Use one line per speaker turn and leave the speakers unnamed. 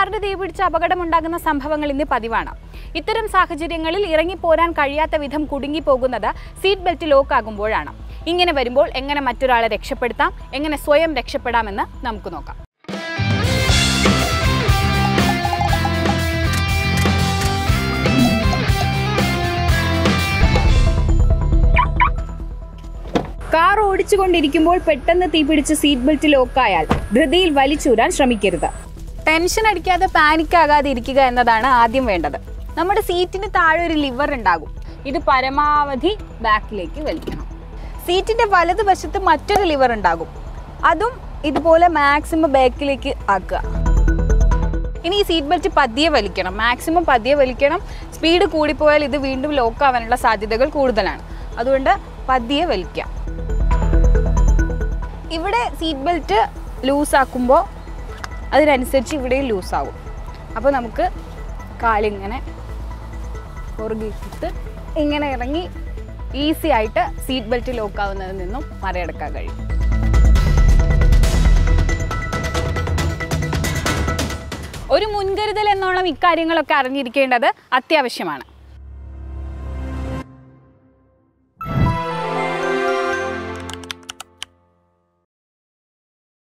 കാറിന് തീപിടിച്ച് അപകടമുണ്ടാകുന്ന സംഭവങ്ങൾ ഇന്ന് പതിവാണ് ഇത്തരം സാഹചര്യങ്ങളിൽ ഇറങ്ങിപ്പോരാൻ കഴിയാത്ത വിധം കുടുങ്ങിപ്പോകുന്നത് സീറ്റ് ബെൽറ്റ് ലോക്ക് ആകുമ്പോഴാണ് ഇങ്ങനെ വരുമ്പോൾ എങ്ങനെ മറ്റൊരാളെ രക്ഷപ്പെടുത്താം എങ്ങനെ സ്വയം രക്ഷപ്പെടാമെന്ന് നമുക്ക് നോക്കാം കാർ ഓടിച്ചുകൊണ്ടിരിക്കുമ്പോൾ പെട്ടെന്ന് തീപിടിച്ച് സീറ്റ് ബെൽറ്റ് ലോക്കായാൽ ധൃതിയിൽ വലിച്ചൂരാൻ ശ്രമിക്കരുത് ടെൻഷൻ അടിക്കാതെ പാനിക് ആകാതെ ഇരിക്കുക എന്നതാണ് ആദ്യം വേണ്ടത് നമ്മുടെ സീറ്റിന് താഴെ ഒരു ലിവർ ഉണ്ടാകും ഇത് പരമാവധി ബാക്കിലേക്ക് വലിക്കണം സീറ്റിന്റെ വലതുവശത്ത് മറ്റൊരു ലിവർ ഉണ്ടാകും അതും ഇതുപോലെ മാക്സിമം ബാക്കിലേക്ക് ആക്കുക ഇനി ഈ സീറ്റ് ബെൽറ്റ് പതിയെ വലിക്കണം മാക്സിമം പതിയെ വലിക്കണം സ്പീഡ് കൂടിപ്പോയാൽ ഇത് വീണ്ടും ലോക്ക് ആവാനുള്ള സാധ്യതകൾ കൂടുതലാണ് അതുകൊണ്ട് പതിയെ വലിക്കാം ഇവിടെ സീറ്റ് ബെൽറ്റ് ലൂസാക്കുമ്പോൾ അതിനനുസരിച്ച് ഇവിടെയും ലൂസാവും അപ്പോൾ നമുക്ക് കാലിങ്ങനെ പുറകിട്ട് ഇങ്ങനെ ഇറങ്ങി ഈസി ആയിട്ട് സീറ്റ് ബെൽറ്റ് ലോക്ക് ആവുന്നതിൽ നിന്നും മറികടക്കാൻ കഴിയും ഒരു മുൻകരുതൽ എന്നോണം ഇക്കാര്യങ്ങളൊക്കെ അറിഞ്ഞിരിക്കേണ്ടത് അത്യാവശ്യമാണ്